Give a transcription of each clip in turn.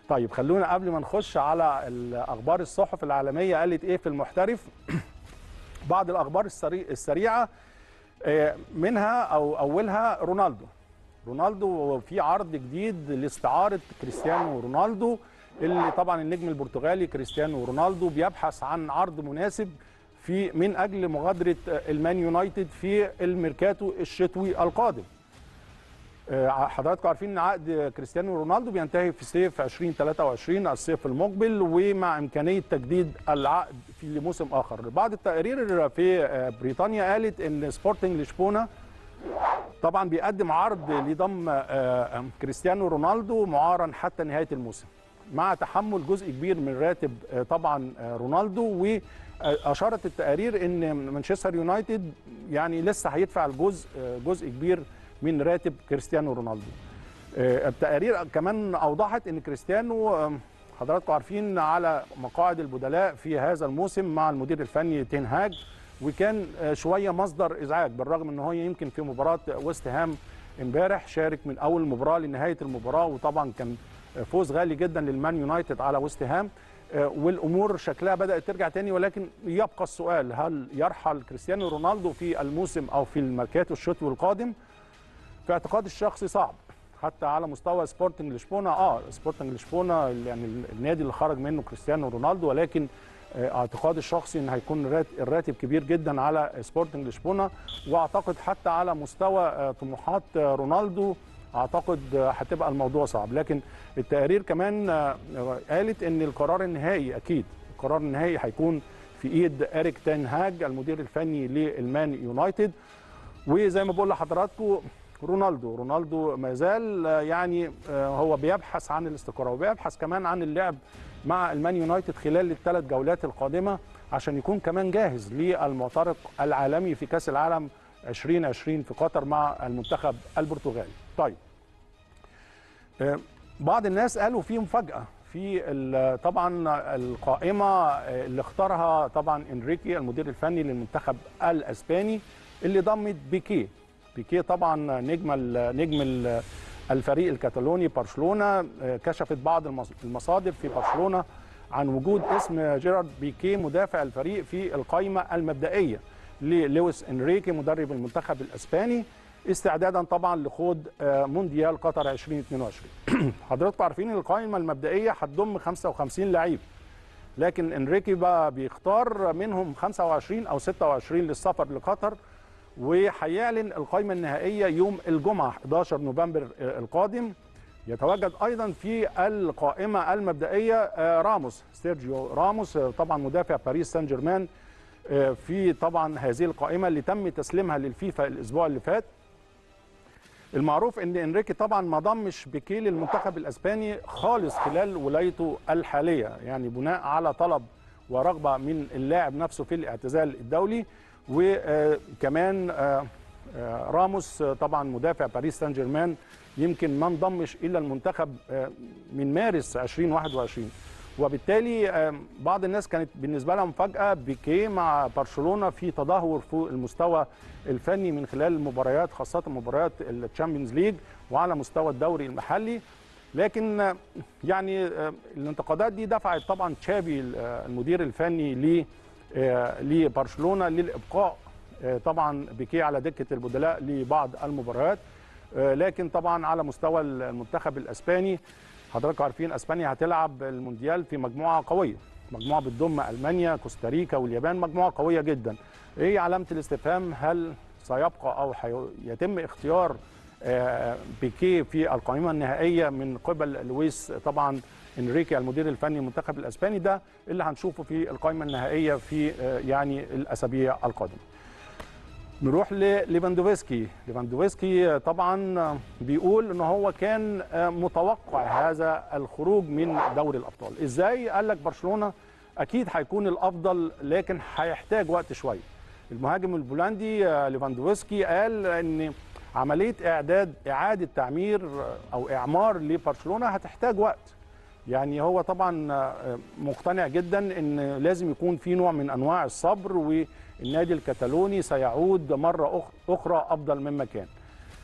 طيب خلونا قبل ما نخش على الاخبار الصحف العالميه قالت ايه في المحترف بعض الاخبار السري... السريعه آه، منها او اولها رونالدو رونالدو في عرض جديد لاستعاره كريستيانو رونالدو اللي طبعا النجم البرتغالي كريستيانو رونالدو بيبحث عن عرض مناسب في من اجل مغادره المان يونايتد في الميركاتو الشتوي القادم آه، حضراتكم عارفين ان عقد كريستيانو رونالدو بينتهي في صيف 2023 الصيف المقبل ومع امكانيه تجديد العقد في لموسم اخر. بعض التقارير في آه، بريطانيا قالت ان سبورتنج لشبونه طبعا بيقدم عرض لضم آه، كريستيانو رونالدو معارا حتى نهايه الموسم مع تحمل جزء كبير من راتب آه، طبعا آه، رونالدو واشارت التقارير ان مانشستر يونايتد يعني لسه هيدفع الجزء آه، جزء كبير من راتب كريستيانو رونالدو آه، التقارير كمان اوضحت ان كريستيانو آه، حضراتكم عارفين على مقاعد البدلاء في هذا الموسم مع المدير الفني تين هاج وكان آه، شويه مصدر ازعاج بالرغم ان هو يمكن في مباراه ويست هام امبارح شارك من اول مباراه لنهايه المباراه وطبعا كان فوز غالي جدا للمان يونايتد على ويست هام آه، والامور شكلها بدات ترجع تاني ولكن يبقى السؤال هل يرحل كريستيانو رونالدو في الموسم او في الميركاتو الشتوي القادم في اعتقادي الشخصي صعب حتى على مستوى سبورتنج لشبونه اه سبورتنج لشبونه يعني النادي اللي خرج منه كريستيانو رونالدو ولكن آه، اعتقادي الشخصي ان هيكون رات- الراتب كبير جدا على سبورتنج لشبونه واعتقد حتى على مستوى آه، طموحات آه، رونالدو اعتقد آه، هتبقى الموضوع صعب لكن التقارير كمان آه، قالت ان القرار النهائي اكيد القرار النهائي هيكون في ايد اريك تين هاج المدير الفني للمان يونايتد وزي ما بقول لحضراتكم رونالدو رونالدو ما زال آه، يعني آه، هو بيبحث عن الاستقرار وبيبحث كمان عن اللعب مع المان يونايتد خلال الثلاث جولات القادمه عشان يكون كمان جاهز للمعترك العالمي في كاس العالم 2020 في قطر مع المنتخب البرتغالي. طيب آه، بعض الناس قالوا في مفاجاه في ال- طبعا القائمه آه، اللي اختارها طبعا انريكي المدير الفني للمنتخب الاسباني اللي ضمت بيكيه بيكيه طبعا نجم ال- نجم ال- الفريق الكتالوني برشلونه آه، كشفت بعض المص- المصادر في برشلونه عن وجود اسم جيرارد بيكيه مدافع الفريق في القائمه المبدئيه للويس انريكي مدرب المنتخب الاسباني استعدادا طبعا لخوض آه، مونديال قطر 2022 حضراتكم عارفين القائمه المبدئيه هتضم 55 لعيب لكن انريكي بقى بيختار منهم 25 او 26 للسفر لقطر وهيعلن القائمه النهائيه يوم الجمعه 11 نوفمبر آه، القادم يتواجد ايضا في القائمه المبدئيه آه، راموس سيرجيو راموس آه، طبعا مدافع باريس سان جيرمان آه، في طبعا هذه القائمه اللي تم تسليمها للفيفا الاسبوع اللي فات المعروف ان انريكي طبعا ما ضمش بيكيه للمنتخب الاسباني خالص خلال ولايته الحاليه يعني بناء على طلب ورغبه من اللاعب نفسه في الاعتزال الدولي وكمان راموس آه، طبعا مدافع باريس سان جيرمان يمكن ما انضمش الى المنتخب آه، من مارس 2021 وبالتالي آه، بعض الناس كانت بالنسبه لها مفاجاه بيكيه مع برشلونه في تدهور في المستوى الفني من خلال المباريات خاصه مباريات الشامبيونز ليج وعلى مستوى الدوري المحلي لكن آه، يعني آه، الانتقادات دي دفعت طبعا تشافي آه، المدير الفني ل آه، لبرشلونه للابقاء آه، طبعا بيكيه على دكه البدلاء لبعض المباريات آه، لكن طبعا على مستوى المنتخب الاسباني حضراتكم عارفين اسبانيا هتلعب المونديال في مجموعه قويه مجموعه بتضم المانيا كوستاريكا واليابان مجموعه قويه جدا ايه علامه الاستفهام هل سيبقى او يتم اختيار آه، بيكيه في القائمه النهائيه من قبل لويس طبعا انريكي المدير الفني للمنتخب الاسباني ده اللي هنشوفه في القائمه النهائيه في آه، يعني الاسابيع القادمه نروح لليفاندوفسكي ليفاندوفسكي طبعا بيقول ان هو كان متوقع هذا الخروج من دوري الابطال ازاي قال لك برشلونه اكيد هيكون الافضل لكن هيحتاج وقت شويه المهاجم البولندي ليفاندوفسكي قال ان عمليه اعداد اعاده تعمير او اعمار لبرشلونه هتحتاج وقت يعني هو طبعا مقتنع جدا ان لازم يكون في نوع من انواع الصبر والنادي الكتالوني سيعود مره اخرى افضل مما كان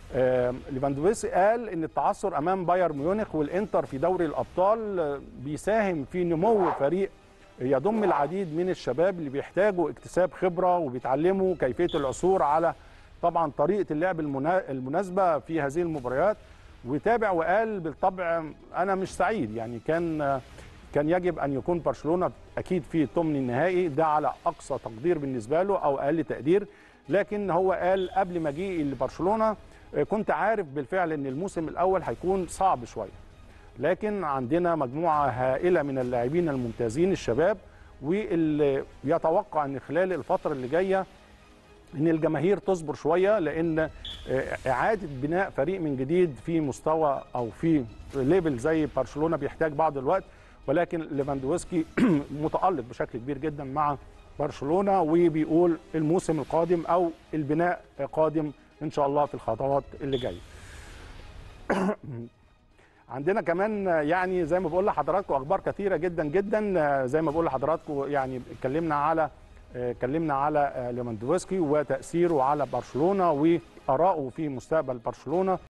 آه، ليفاندوفسكي قال ان التعثر امام بايرن ميونخ والانتر في دوري الابطال آه، بيساهم في نمو فريق يضم العديد من الشباب اللي بيحتاجوا اكتساب خبره وبيتعلموا كيفيه العثور على طبعا طريقه اللعب المنا- المناسبه في هذه المباريات وتابع وقال بالطبع انا مش سعيد يعني كان كان يجب ان يكون برشلونه اكيد في ثمن النهائي ده على اقصى تقدير بالنسبه له او اقل تقدير لكن هو قال قبل مجيئي لبرشلونه آه، كنت عارف بالفعل ان الموسم الاول هيكون صعب شويه لكن عندنا مجموعه هائله من اللاعبين الممتازين الشباب واللي يتوقع ان خلال الفتره اللي جايه ان الجماهير تصبر شويه لان آه، اعاده بناء فريق من جديد في مستوى او في ليفل زي برشلونه بيحتاج بعض الوقت ولكن ليفاندوفسكي متالق بشكل كبير جدا مع برشلونه وبيقول الموسم القادم او البناء قادم ان شاء الله في الخطوات اللي جايه عندنا كمان يعني زي ما بقول لحضراتكم اخبار كثيره جدا جدا زي ما بقول لحضراتكم يعني اتكلمنا على اتكلمنا على ليفاندوفسكي وتاثيره على برشلونه وارائه في مستقبل برشلونه